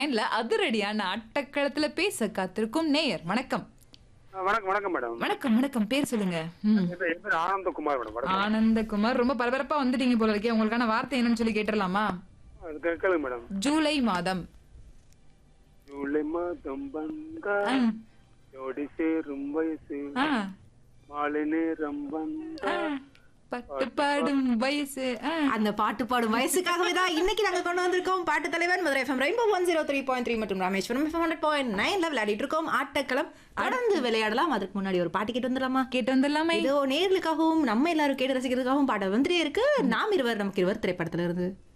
இல்ல அதிரடியான அட்டக்களத்துல பேச காத்திருக்கும் நேயர் வணக்கம் ஆ, வணக்கம் வணக்கம் மேடம் வணக்கம் வணக்கம் பேர் சொல்லுங்க ம். என் பேர் என் பேர் ஆனந்தகுமார் மேடம் வணக்கம் ஆனந்தகுமார் ரொம்ப பரபரப்பா வந்துட்டீங்க போல இருக்கே உங்களுக்கான வார்த்தை என்னன்னு சொல்லி கேட்டுடலாமா அது கே- கேளுங்க மேடம் ஜூலை மாதம் ஜூலை மாதம் வந்தா ஆ, ஜோடி சேரும் வயசு ஆ, மாலை நேரம் வந்தா ஆ, பட்டு பாடும் வயசு ஆ. அந்த பாட்டு பாடும் வயசுக்காகவே தான் இன்னைக்கு நாங்க கொண்டு வந்திருக்கோம் பாட்டு தலைவன் Madurai FM rainbow one zero three point three மற்றும் ராமேஸ்வரம் எஃப்எம் ஹண்ட்ரட் பாயிண்ட் நைன்ல விளையாடிட்டு இருக்கோம் ஆட்டக்களம் தொடர்ந்து விளையாடலாம் அதுக்கு முன்னாடி ஒரு பாட்டு கேட்டு வந்துடலாமா கேட்டு வந்துடலாமே இதோ நேர்களுக்காகவும் நம்ம எல்லாரும் கேட்டு ரசிக்கிறதுக்காகவும் பாட வந்துட்டே இருக்கு நாம் இருவர் நமக்கு இருவர் திரைப்படத்துல இருந்து